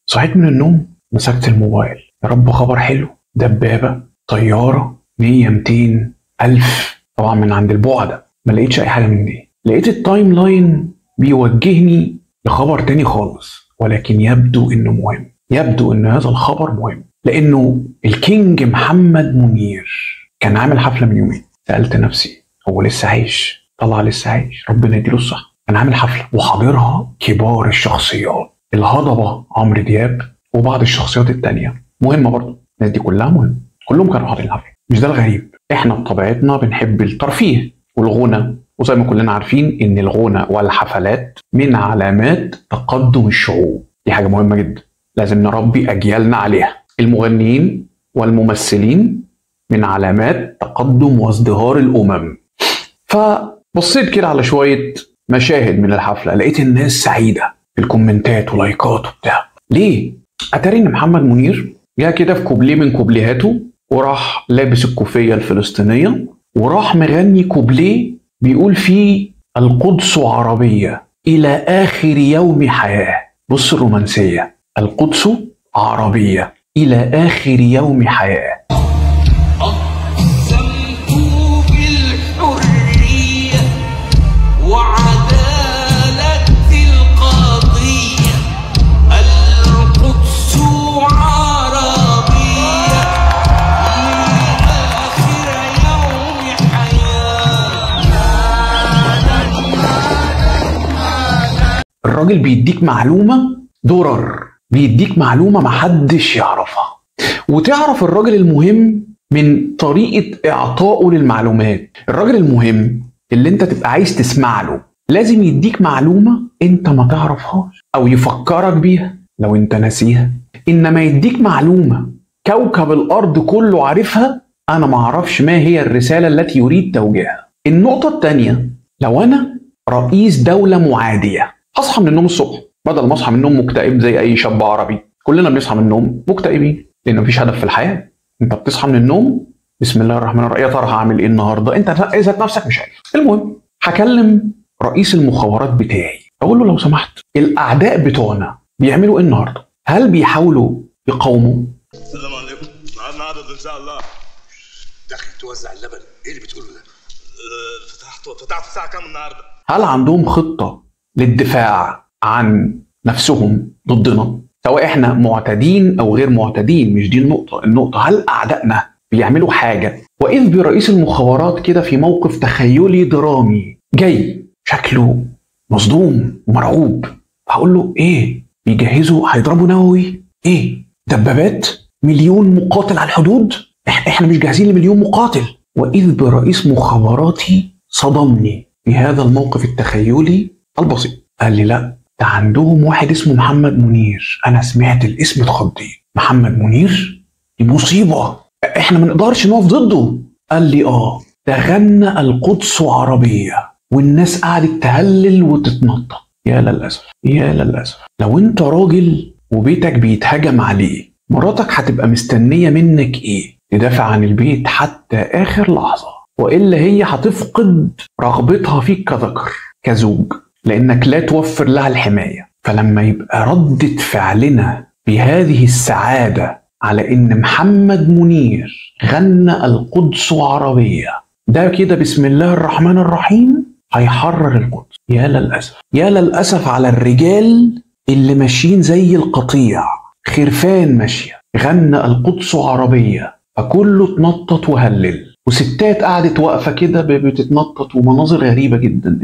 صحيت من النوم مسكت الموبايل يا رب خبر حلو دبابة طيارة 100 200 ألف طبعا من عند البعدة ما لقيتش أي حاجة من دي لقيت التايم لاين بيوجهني لخبر تاني خالص ولكن يبدو إنه مهم يبدو إن هذا الخبر مهم لأنه الكينج محمد منير كان عامل حفلة من يومين سألت نفسي هو لسه عايش طلع لسه عايش ربنا يديله الصحة كان عامل حفلة وحاضرها كبار الشخصيات الهضبة عمرو دياب وبعض الشخصيات التانية مهمة برضه الناس دي كلها مهمة كلهم كانوا حاضرين الحفلة مش ده الغريب احنا بطبيعتنا بنحب الترفيه والغنى وزي ما كلنا عارفين ان الغنى والحفلات من علامات تقدم الشعوب دي حاجة مهمة جدا لازم نربي اجيالنا عليها المغنيين والممثلين من علامات تقدم وازدهار الامم فبصيت كده على شوية مشاهد من الحفلة لقيت الناس سعيدة في الكومنتات ولايكات وبتاع ليه؟ اتاري ان محمد منير جه كده في كوبليه من كوبليهاته وراح لابس الكوفية الفلسطينية وراح مغني كوبليه بيقول فيه القدس عربية إلى آخر يوم حياة بص الرومانسية القدس عربية إلى آخر يوم حياة أقسمت بالحرية وعدالة القضية القدس عربية لآخر يوم حياة الراجل بيديك معلومة درر بيديك معلومة محدش يعرفها وتعرف الراجل المهم من طريقة إعطائه للمعلومات الراجل المهم اللي انت تبقى عايز تسمع له لازم يديك معلومة انت ما تعرفهاش او يفكرك بيها لو انت ناسيها انما يديك معلومة كوكب الارض كله عارفها انا ما اعرفش ما هي الرسالة التي يريد توجيهها النقطة التانية لو انا رئيس دولة معادية هصحى من النوم الصبح بدل ما اصحى من النوم مكتئب زي اي شاب عربي كلنا بنصحى من النوم مكتئبين لان مفيش هدف في الحياه انت بتصحى من النوم بسم الله الرحمن الرحيم يا ترى هعمل ايه النهارده انت ذات نفسك مش عارف المهم هكلم رئيس المخابرات بتاعي اقول له لو سمحت الاعداء بتوعنا بيعملوا ايه النهارده هل بيحاولوا يقاوموا السلام عليكم معانا عدد ان شاء الله داخل توزع اللبن ايه اللي بتقوله ده أه، فتحت فتحت الساعه كام النهارده هل عندهم خطة للدفاع عن نفسهم ضدنا سواء احنا معتدين او غير معتدين مش دي النقطة النقطة هل اعدائنا بيعملوا حاجة واذ برئيس المخابرات كده في موقف تخيلي درامي جاي شكله مصدوم ومرعوب هقول له ايه بيجهزوا هيضربوا نووي ايه دبابات مليون مقاتل على الحدود إح- احنا مش جاهزين لمليون مقاتل واذ برئيس مخابراتي صدمني في هذا الموقف التخيلي البسيط قال لي لا ده عندهم واحد اسمه محمد منير انا سمعت الاسم اتخضيت محمد منير دي مصيبه احنا ما نقدرش نقف ضده قال لي اه ده غنى القدس عربيه والناس قعدت تهلل وتتنطط يا للاسف يا للاسف لو انت راجل وبيتك بيتهجم عليه مراتك هتبقى مستنيه منك ايه تدافع عن البيت حتى اخر لحظه والا هي هتفقد رغبتها فيك كذكر كزوج لانك لا توفر لها الحمايه فلما يبقى رده فعلنا بهذه السعاده على ان محمد منير غنى القدس عربيه ده كده بسم الله الرحمن الرحيم هيحرر القدس يا للاسف يا للاسف على الرجال اللي ماشيين زي القطيع خرفان ماشيه غنى القدس عربيه فكله اتنطط وهلل وستات قعدت واقفه كده ب- بتتنطط ومناظر غريبه جدا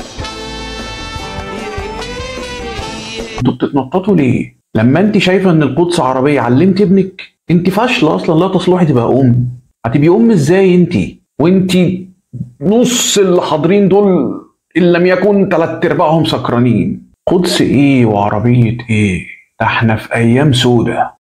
انتوا بتتنططوا ليه؟ لما انت شايفه ان القدس عربيه علمت ابنك انت فاشله اصلا لا تصلحي تبقى ام هتبقي ام ازاي انت وانت نص اللي حاضرين دول ان لم يكن تلات ارباعهم سكرانين قدس ايه وعربيه ايه ده احنا في ايام سودة